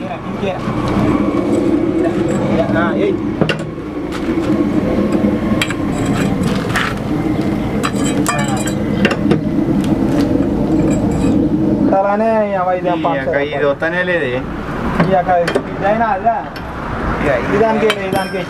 ఇంకే ఏయ్ అలానే వైద్యం ఇది వస్తానే లేదు ఇదైనా అదా ఇదానికి ఇదానికి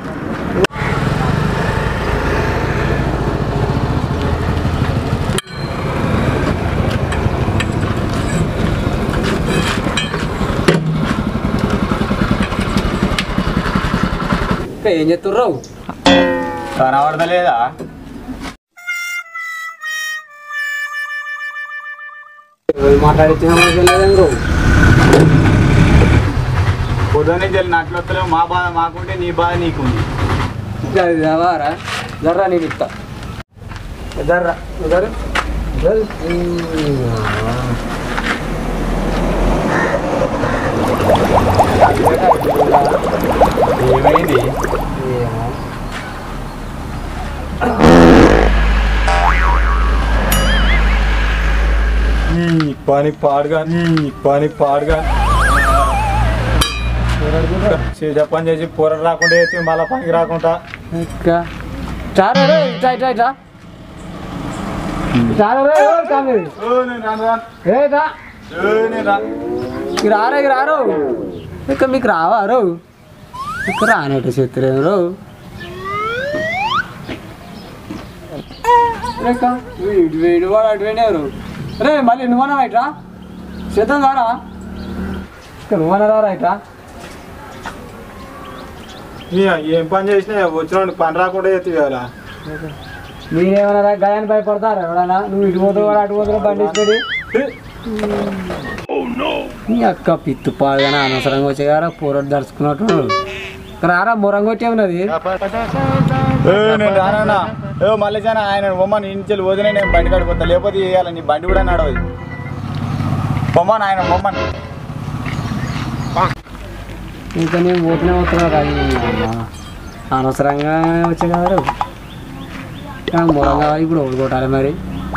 ఇంకా ఏం చెప్తుర్రావు కనబడతలేదా మాట్లాడితే లేదండి పొద్దున్న నుంచి వెళ్ళి నట్లు వస్తలేవు మా బాధ మాకుంటే నీ బాధ నీకుంది ఇంకా అది రావారా జర్రా నేను ఇస్తా జర్రా జర్రా ఏమైంది నీ పని పాడుగా నీ పని పాడుగా చేసే పని చేసి పొర రాకుండా అయితే మళ్ళీ పనికి రాకుండా ఇంకా చాలు రే ఇట్లా ఇట్లా ఇట్లా చాలు రే ఎవరు కాదు ఏ రా మీరు రారా ఇక రారు ఇక మీకు రావారు ఇక రానట్టు చెప్తారు రో రేక వీడు వీడు వాడు అటు ఎవరు రే మళ్ళీ నువ్వన్నా రైట్రా చేద్దాం రారా ఇక నువ్వన్నా రా రైట్రా నీ ఏం పని చేసినా వచ్చిన పని రాకుండా అయితే ఇవాళ మీరేమన్నా గయాన్ని భయపడతారా ఎవడన్నా నువ్వు ఇటు పోతావు వాడు అటు పోతావు బండి ఇచ్చేది నీ అక్క పిత్తు పాడుగానే అనవసరంగా వచ్చే కదా పూరడు దడుచుకున్నట్టు రారా మొరంగా వచ్చే ఉన్నది నేను రానా ఏ మళ్ళీ చాలా ఆయన బొమ్మను ఇంచెలు వదిలే నేను బండి కాడికి వస్తా లేకపోతే ఇవ్వాలి నీ బండి కూడా నడవదు బొమ్మను ఆయన బొమ్మను ఇంకా నేను పోతూనే వస్తున్నా కానీ అనవసరంగా వచ్చే కదా మొరంగా ఇప్పుడు ఓడిపోతారు మరి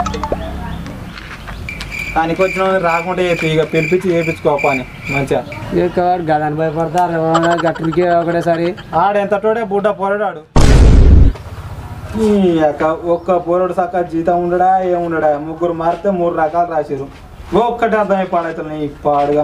పనికి వచ్చిన వాళ్ళని రాకుండా అయితే ఇక పిలిపించి చేయించుకో పని మంచిగా ఇక వాడు గదాన్ని భయపడతారు ఎవరన్నా గట్టుడికి ఒకటేసారి ఆడెంతటోడే బుడ్డ పోరాడాడు ఈ యొక్క ఒక్క పోరాడు సక్క జీతం ఉండడా ఏముండడా ముగ్గురు మారితే మూడు రకాలు రాసిరు ఒక్కటి అర్థమై పాడైతుంది ఈ పాడుగా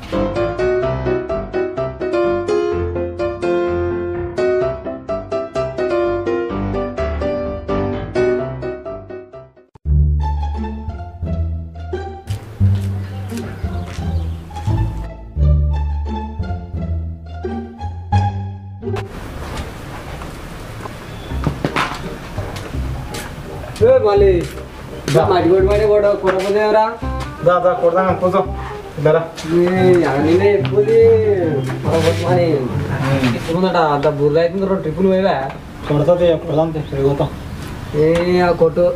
ఏ మళ్ళీ మట్టి కొట్టి మరి కూడా కొడకపోతేవరా దా దా కొడదాం కూర్చో ఇద్దరా నిన్నే ఎక్కువది కొడకపోతే ముందట అంత బుర్ర అవుతుంది రెండు ట్రిప్పులు పోయివా కొడతా కొడదాం తిరుగుతాం ఏ ఆ కొట్టు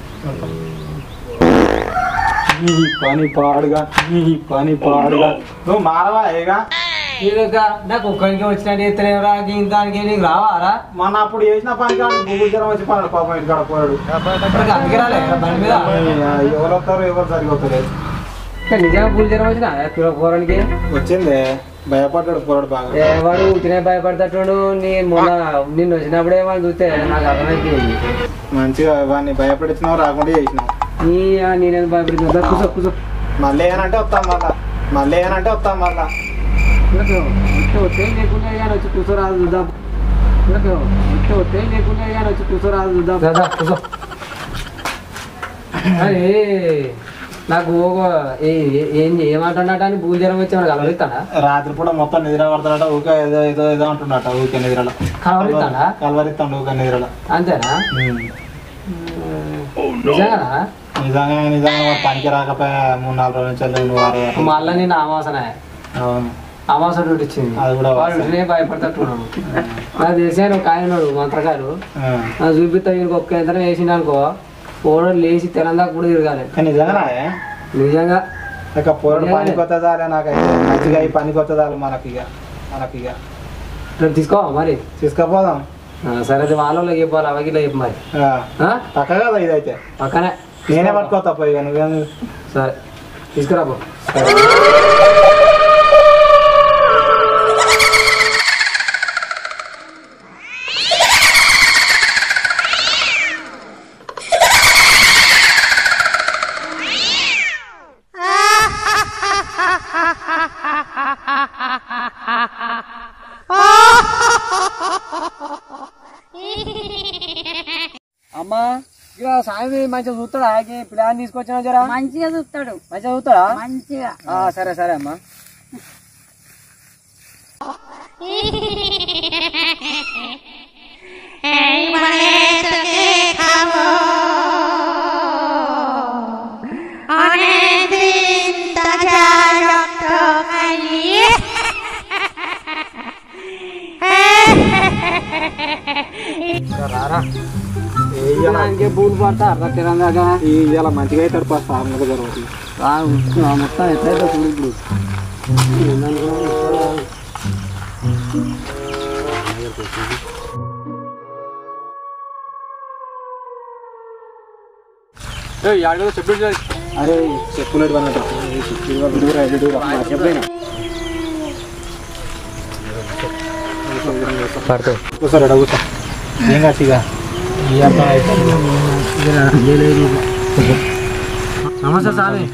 ఈ పని పాడుగా ఈ పని పాడుగా నువ్వు మారవా ఏగా నీదొక్క నాకు ఒక్కడికి వచ్చినట్టు ఎత్తలేవరా దానికి నీకు రావారా మొన్న అప్పుడు చేసిన పని కాదు గూగుల్ జ్వరం వచ్చి పన్నాడు పాపం ఇంటికాడ పోయాడు ఇప్పటికి అందుకే రాలే బండి మీద ఎవరు వస్తారు ఎవరు సరిగ్గా వస్తలేదు ఇంకా నిజంగా పూలు జ్వరం వచ్చిన పోరానికి వచ్చింది భయపడ్డాడు పోరాడు బాగా వాడు ఉట్టినే భయపడతాడు నీ మొన్న నిన్ను వచ్చినప్పుడే వాళ్ళు చూస్తే నాకు అర్థమైపోయింది మంచిగా వాడిని భయపెట్టించినావు రాకుండా చేసినావు నీ నేనేది భయపడుతుందా కూర్చో కూర్చో మళ్ళీ ఏనంటే వస్తాం మళ్ళా మళ్ళీ ఏనంటే వస్తాం మళ్ళా ఇట్లా వస్తే లేకుండా కానీ వచ్చి కూర్చోరాదు చూద్దాం ఇట్లా వస్తే లేకుండా కానీ వచ్చి కూర్చోరాదు చూద్దాం దాదా కూర్చో అరే నాకు ఒక ఏ- ఏ- ఏం ఏమంటున్నట్టు అని భూమి జ్వరం వచ్చి మనకు కలవరిస్తాడా రాత్రి పూట మొత్తం నిద్ర పడతాడట ఊకే ఏదో ఏదో ఏదో అంటున్నట ఊకే నిద్రలో కలవరిస్తాడా కలవరిస్తాడు ఊకే నిద్రలో అంతేనా నిజంగా నిజంగా నిజంగా వాడు పనికి రాకపోయా మూడు నాలుగు రోజుల నుంచి వెళ్ళి నువ్వు వారు వారు. మళ్ళీ నేను అమాసనే అవును అమాస డ్యూటీ ఇచ్చింది అది కూడా వాడు ఉట్టినే భయపడతట్టున్నాడు నాకు తెలిసాను ఒక ఆయన ఉన్నాడు మంత్రగారు ఆ. నాకు చూపిస్తా ఈయనకు ఒక్క యంత్రం వేసిండు అనుకో ఓడ లేచి తెలంగాణ కూడా తిరగాలి కానీ నిజంగా నిజంగా ఇక పోరాడు పనికి వస్తుందాలే నాకైతే మంచిగా ఈ పనికి వస్తుందాలి మనకి ఇక మనకి ఇక రేపు తీసుకోవా మరి తీసుకుపోదాం ఆ, సరే అయితే వాళ్ళకి చెప్పాలి అవకి చెప్పు మరి ఆ. ఆ? పక్క కదా ఇదైతే పక్కనే నేనే పట్టుకోతా పోయి ఇక నువ్వేం సరే తీసుకురా పో సామి మంచిగా చూస్తాడా ఆకి పిల్లని తీసుకొచ్చినా జరా మంచిగా చూస్తాడు మంచిగా చూస్తాడా మంచిగా ఆ, సరే సరే అమ్మా దానికి పూలు పడతా అర్థం తెలంగాణ ఇలా మంచిగా అవుతాడు ఫస్ట్ ఆమె జరుగుతుంది మొత్తం ఎట్లయితే చూడు ఇప్పుడు అరే చెప్పులేడు అన్నట్టు చెప్పలేను కూర్చోరు ఎడ కూర్చో ఏం గట్టిగా ఈ అర్థం అయిపోయింది నమస్తే స్వామి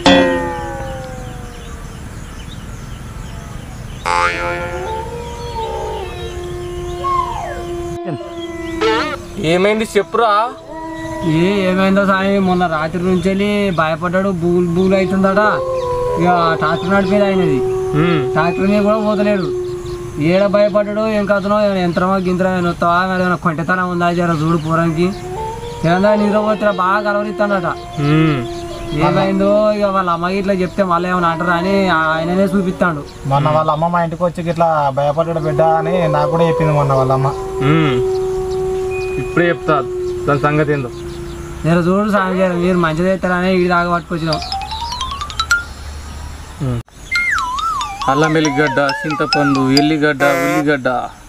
ఏమైంది చెప్పురా ఏ ఏమైందో స్వామి మొన్న రాత్రి నుంచి వెళ్ళి భయపడ్డాడు బూలు బూలు అవుతుందట ఇక ట్రాక్టర్ నడిపేది అయినది ట్రాక్టర్ మీద కూడా పోతలేడు ఏడ భయపడ్డాడు ఏం కథనో యంత్రమో గింత్రమో ఏమైనా వస్తావా మరి ఏమైనా కొంటెతనం ఉందా జర చూడు పూరానికి తెలంగాణ నిద్రపోతే బాగా కలవరిస్తాడట ఏమైందో ఇక వాళ్ళ అమ్మకి ఇట్లా చెప్తే మళ్ళీ ఏమైనా అంటారా అని ఆయననే చూపిస్తాడు మొన్న వాళ్ళ అమ్మ మా ఇంటికి వచ్చి ఇట్లా భయపడ్డాడు బిడ్డ అని నాకు కూడా చెప్పింది మొన్న వాళ్ళ అమ్మ ఇప్పుడే చెప్తా దాని సంగతి ఏందో నేను చూడు సాయం చేయాలి మీరు మంచిది అవుతారని ఇది దాకా పట్టుకొచ్చినాం అల్లం ఎల్లిగడ్డ చింతపండు ఎల్లిగడ్డ ఉల్లిగడ్డ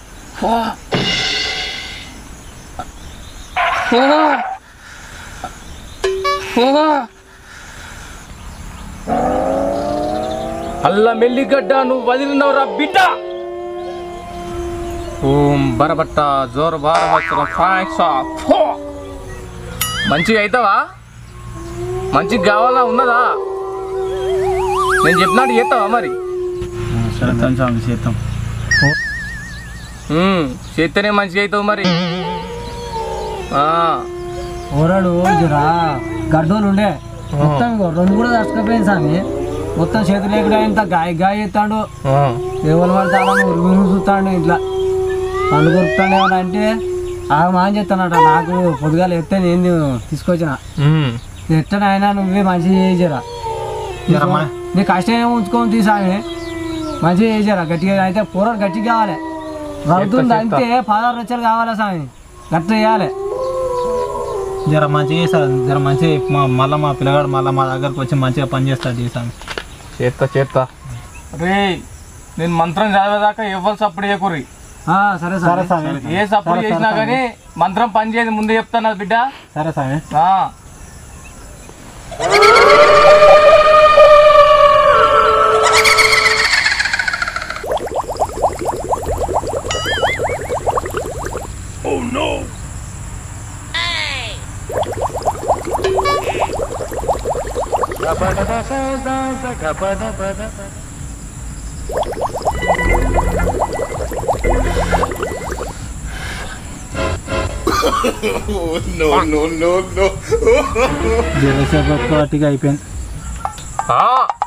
అల్లం ఎల్లిగడ్డ నువ్వు వదిలినవరా బిడ్డ ఓం బరబట్ట జోర బారబట్ట ఫాక్సా ఫో మంచిగా అవుతావా మంచిగా కావాలా ఉన్నదా నేను చెప్పినట్టు చేస్తావా మరి చేస్తాం స్వామి చేస్తాం ఉమ్, చేస్తేనే మంచిగా అవుతావు మరి ఆ, ఓరాడు జరా గడ్డోలు ఉండే మొత్తం ఇగో రెండు కూడా దర్శకపోయింది స్వామి మొత్తం చేతులు లేకుండా ఇంత గాయ గాయ చేస్తాడు ఆ, ఎవరు పడితే అలా ఉరుగు చూస్తాడు ఇట్లా పండు కొరుకుతాడు ఏమన్నా అంటే ఆగమా అని చెప్తానట నాకు పొద్దుగాల ఎత్తే నేను తీసుకొచ్చిన ఉమ్, ఎట్టని అయినా నువ్వే మంచిగా చేయించరా జరమ్మా. నీ కష్టం ఏమో ఉంచుకొని తీసామి మంచిగా చేయించరా గట్టిగా అయితే పూర గట్టిగా కావాలి రద్దుంది అంతే పదహారు లక్షలు కావాలా స్వామి గట్టిగా చేయాలి జర మంచిగా చేస్తారు జర మంచిగా మా మళ్ళీ మా పిల్లగాడు మళ్ళీ మా దగ్గరకు వచ్చి మంచిగా పని చేస్తాడు చేస్తాను చేస్తా చేస్తా రే నేను మంత్రం చదివేదాకా ఎవ్వరు సప్పుడు చేయకూరి ఆ, సరే సరే సరే స్వామి ఏ సప్పుడు చేసినా కానీ మంత్రం పని చేయదు ముందే చెప్తాను బిడ్డ సరే స్వామి ఆ, జరసేపు ఒక్కటిగా అయిపోయింది ఆ.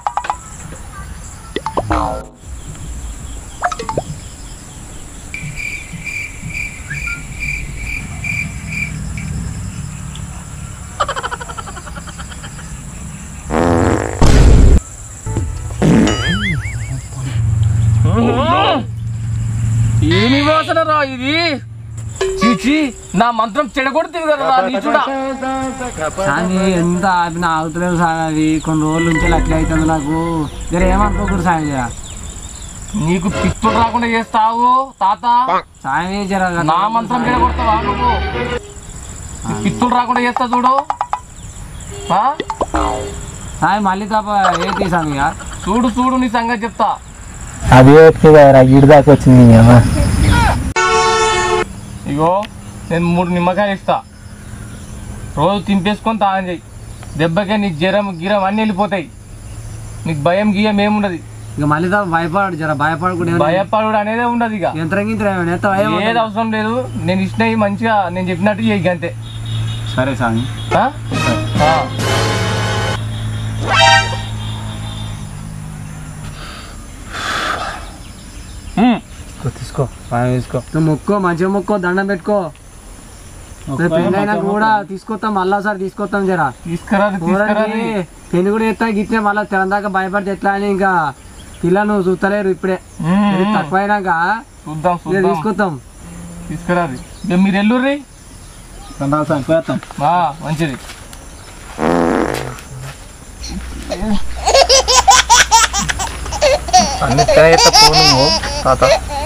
ఏమి వాసన రా ఇది చీచి నా మంత్రం చెడగొడుతుంది కదా రా నీచుడా స్వామి ఎంత ఆపినా ఆగుతలేదు స్వామి అది కొన్ని రోజుల నుంచి అట్లా అవుతుంది నాకు జర ఏమనుకోకూడదు స్వామి జర నీకు పిత్తులు రాకుండా చేస్తావు తాత స్వామి జర నా మంత్రం చెడగొడతావా నువ్వు ఈ పిత్తులు రాకుండా చేస్తా చూడు ఆ? స్వామి మళ్ళీ తప్ప ఏంటి స్వామి ఇక? చూడు చూడు నీ సంగతి చెప్తా అదే ఇటు దాకా వచ్చింది ఇగో నేను మూడు నిమ్మకాయలు ఇస్తా రోజు తింపేసుకొని తాగం చెయ్యి దెబ్బకే నీకు జ్వరం గిరం అన్నీ వెళ్ళిపోతాయి నీకు భయం గియం ఏముండదు ఇక మళ్ళీ తప్ప భయపడు జర భయపడకుండా భయపడుడు అనేదే ఉండదు ఇక యంత్రం గింత్రం ఏమైనా ఎత్తవా? ఏమో. ఏది అవసరం లేదు నేను ఇచ్చినవి మంచిగా నేను చెప్పినట్టు చెయ్యి అంతే సరే స్వామి ఆ? ఆ. ఉమ్. తీసుకో తీసుకో నువ్వు మొక్కో మంచిగా మొక్కో దండం పెట్టుకో రేపు పెళ్ళైనా కూడా తీసుకొస్తాం మళ్ళా సార్ తీసుకొస్తాం జరా తీసుకురాదు తీసుకురాదు పెళ్లి కూడా ఎత్తా గిట్టే మళ్ళీ తెలందాక భయపడితే ఎట్లా అని ఇంకా పిల్లలు నువ్వు చూస్తలేరు ఇప్పుడే ఉమ్, ఇది ఉమ్. తక్కువైనాక చూద్దాం ఇక చూద్దాం తీసుకొస్తాం తీసుకురాదు ఇక మీరు ఎల్లుర్రి దండాలు స్వామి పోయేస్తాం ఆ, మంచిది అన్ని పోను తాత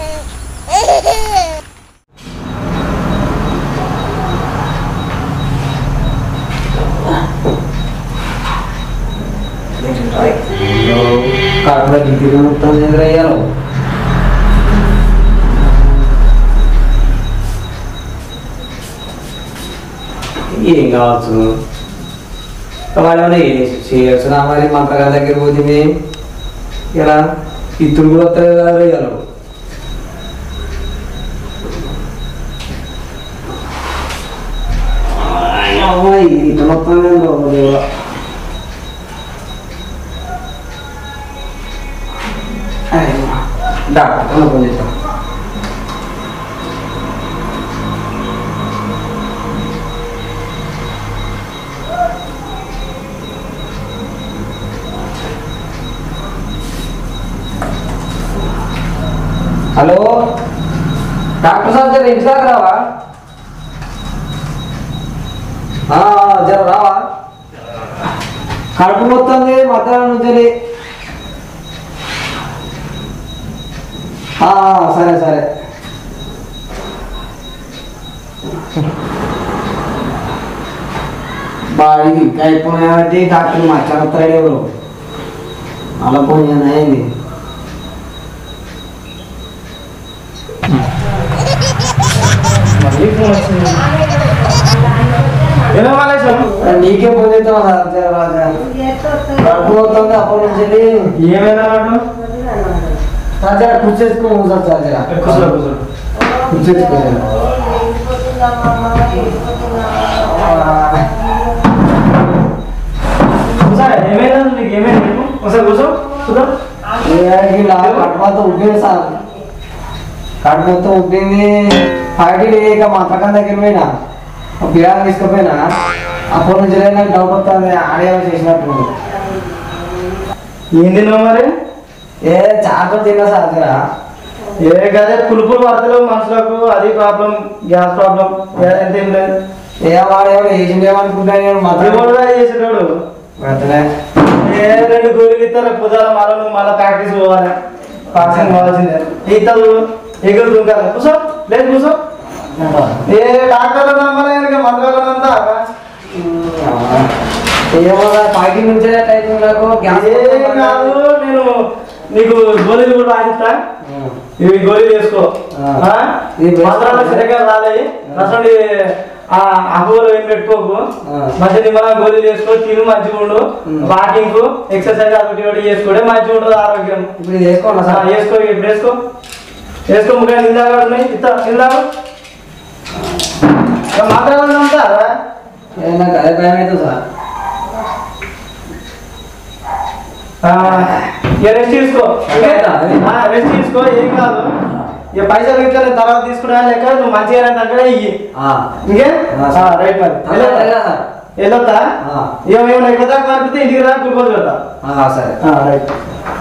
కాకుండా డిగ్రీ మొత్తం ఎదురయ్యారు ఏం కావచ్చు వాళ్ళు చేయొచ్చునా మరి మంత్రగారి దగ్గర పోతుంది ఇలా ఇత్తులు కూడా వస్తాయి కదా ఇలా అమ్మాయి ఇతను వస్తానే డాక్టర్ ఫోన్ చేస్తాం హలో డాక్టర్ సార్ జర ఇంటి దాకా రావా ఆ, జర రావా కడుపు మొత్తంది మధ్యాహ్నం నుంచి ఆ, సరే సరే బాగా ఇంకా అయిపోయినాయి డాక్టర్ మాట్లాడతాడు ఎవరు అలా పోనీ అయింది ఏదో మలేశం నీకే ఫోన్ చేస్తావా రాజా రాజా కడుపు మొత్తంది అప్పటి నుంచి వెళ్ళి ఏమైనా వాడు రాజా కూర్చేసుకో కూర్చో రాజా కూర్చో కూర్చో కూర్చేసుకో కూర్చో ఏమైనా నీకు ఏమైనా చెప్పు ఒకసారి కూర్చో కూర్చో ఇలా కడుపు మొత్తం ఉబ్బింది సార్ కడుపు మొత్తం ఉబ్బింది పార్టీ లేక మా పక్కన దగ్గర పోయినా బిర్యానీ తీసుకుపోయినా అప్పటి నుంచి వెళ్ళి నాకు డౌట్ వస్తుంది ఆడేమో చేసినట్టు ఏం తిన్నావు మరి ఏ చాకు తిన్నా సార్ జర ఏ కదే పులుపులు పడతలేవు మనుషులకు అది ప్రాబ్లం గ్యాస్ ప్రాబ్లం ఎంత ఏం లేదు ఏ వాడేమో వేసిండేమనుకుంటా నేను అది మాత్రం కూడా చేసేటోడు వెంటనే ఏ రెండు గోళీలు ఇస్తారు పొద్దున మళ్ళీ నువ్వు మళ్ళీ ప్రాక్టీస్ పోవాలి బాక్సింగ్ పోవాల్సిందే ఈతలు ఎగురు దుంకాలి కూర్చో లేదు కూర్చో ఏ డాక్టర్లు నమ్మలే మంత్రాలంతా ఏమో పార్టీ నుంచే టైం నాకు గ్యాస్ ఏం కాదు నేను నీకు గోళీలు కూడా రాసిస్తా ఇవి గోళీలు వేసుకో ఆ. ఆ? ఇది వేసుకో. మంత్రాలు సరిగ్గా రాలే అసలు ఆ అహోలు ఏం పెట్టుకోకు ఆ. మంచి నిమ్మల గోళీలు వేసుకో తిను మంచిగా ఉండు ఉమ్. వాకింగ్ ఎక్సర్సైజ్ అదొకటి ఒకటి చేసుకుంటే మంచిగా ఉంటుంది ఆరోగ్యం ఇప్పుడు ఇది వేసుకోండి ఆ, సార్ వేసుకో ఇప్పుడు వేసుకో వేసుకో ముఖ్యంగా నిందాగా ఉన్నాయి ఇస్తా నిందాగా మాట్లాడాలంతా ఏ, నాకు అదే భయం అవుతుంది సార్ ఇక రెస్ట్ తీసుకో అంతేనా? రెస్ట్ తీసుకో ఏం కాదు ఇక పైసలు ఇంకా నేను తర్వాత తీసుకున్నా లేక నువ్వు మంచిగా అక్కడే ఇయ్యి ఆ. ఇంకే ఆ, సరే. రైట్ మరి అదే, అదే సార్ వెళ్ళొద్దా ఆ. ఏమైనా ఎక్కడ దాకా కనిపిస్తే ఇంటికి రా గ్లూకోజ్ పెడతా ఆ, సరే రైట్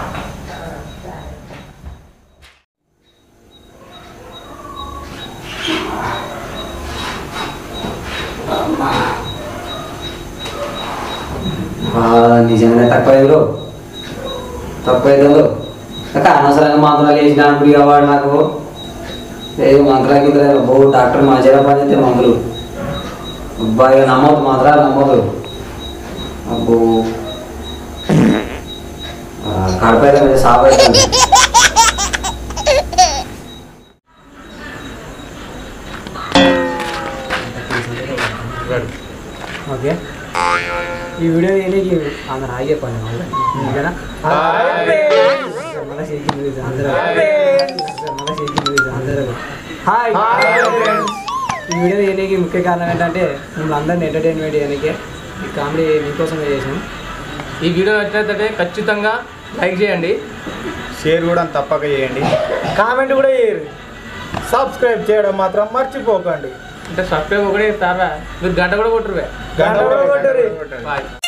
ఆ, నిజంగానే తక్కువ ఎదురు తక్కువ ఎదురు అనవసరంగా మంత్రాలు వేసిన ఇప్పుడు ఇక వాడు నాకు లేదు మంత్రాలు కింద బో డాక్టర్ మంచిగా పని చేస్తే మందులు అబ్బాయి నమ్మదు మంత్రాలు నమ్మదు అబ్బో ఆ, కడుపు అయితే కొంచెం సాగు అవుతుంది ఓకే ఈ వీడియో ఏనికి అందరు హాయి చెప్పండి ఓకేనా మళ్ళీ షేకింగ్ అందరూ మళ్ళీ షేకింగ్ అందరూ హాయ్ ఈ వీడియో చేయడానికి ముఖ్య కారణం ఏంటంటే మిమ్మల్ని అందరిని ఎంటర్టైన్మెంట్ చేయడానికి ఈ కామెడీ మీకోసమే చేసాం ఈ వీడియో నచ్చినట్లయితే ఖచ్చితంగా లైక్ చేయండి షేర్ కూడా తప్పక చేయండి కామెంట్ కూడా చేయరు సబ్స్క్రైబ్ చేయడం మాత్రం మర్చిపోకండి అంటే సబ్స్క్రైబ్ ఒకటే ఇస్తారా మీరు గంట కూడా కొట్టురువే గంట కూడా కొట్టుర్రి. బాయ్